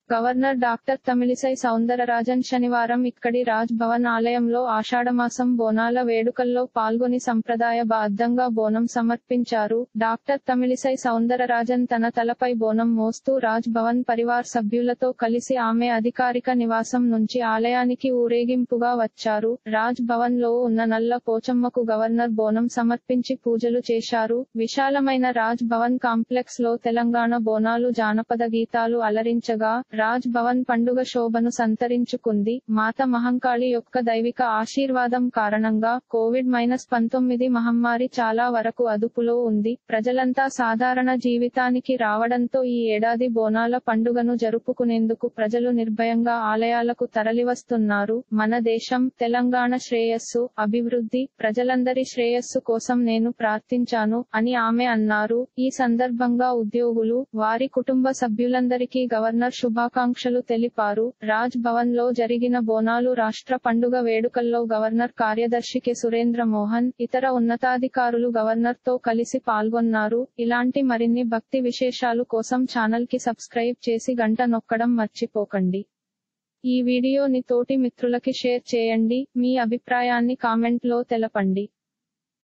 governor doctor Tamilisai Soundararajan శనివారం ఇక్కడి రాజ్ భవన్ ఆలయంలో ఆషాఢమాసం బోనాల వేడుకల్లో పాల్గొని సంప్రదాయ బద్ధంగా బోనం సమర్పించారు డాక్టర్ తమిళిసై సౌందరరాజన్ తన తలపై బోనం మోస్తూ రాజ్ భవన్ పరివార్ సభ్యులతో కలిసి ఆమె అధికారిక నివాసం నుంచి ఆలయానికి ఊరేగింపుగా వచ్చారు రాజ్ భవన్ లో ఉన్న నల్ల పోచమ్మకు గవర్నర్ బోనం సమర్పించి పూజలు చేశారు విశాలమైన రాజ్ భవన్ కాంప్లెక్స్ లో తెలంగాణ బోనాలు జానపద గీతాలు అలరించగా రాజ్ భవన్ పండుగ శోభను సంతరించుకుంది మాత మహంకాళి యొక్క దైవిక ఆశీర్వాదం కారణంగా కోవిడ్ మైనస్ పంతొమ్మిది మహమ్మారి చాలా వరకు అదుపులో ఉంది ప్రజలంతా సాధారణ జీవితానికి రావడంతో ఈ ఏడాది బోనాల పండుగను జరుపుకునేందుకు ప్రజలు నిర్భయంగా ఆలయాలకు తరలివస్తున్నారు మన దేశం తెలంగాణ శ్రేయస్సు అభివృద్ధి ప్రజలందరి శ్రేయస్సు కోసం నేను ప్రార్థించాను అని ఆమె అన్నారు ఈ సందర్భంగా ఉద్యోగులు వారి కుటుంబ సభ్యులందరికీ గవర్నర్ శుభాకాంక్షలు తెలిపారు రాజ్ భవన్ లో జరిగిన బోనాలు రాష్ట్ర పండుగ వేడుకల్లో గవర్నర్ కార్యదర్శి కె సురేంద్ర మోహన్ ఇతర ఉన్నతాధికారులు గవర్నర్ తో కలిసి పాల్గొన్నారు ఇలాంటి మరిన్ని భక్తి విశేషాలు కోసం ఛానల్ కి సబ్స్క్రైబ్ చేసి గంట నొక్కడం మర్చిపోకండి ఈ వీడియోని తోటి మిత్రులకి షేర్ చేయండి మీ అభిప్రాయాన్ని కామెంట్ లో తెలపండి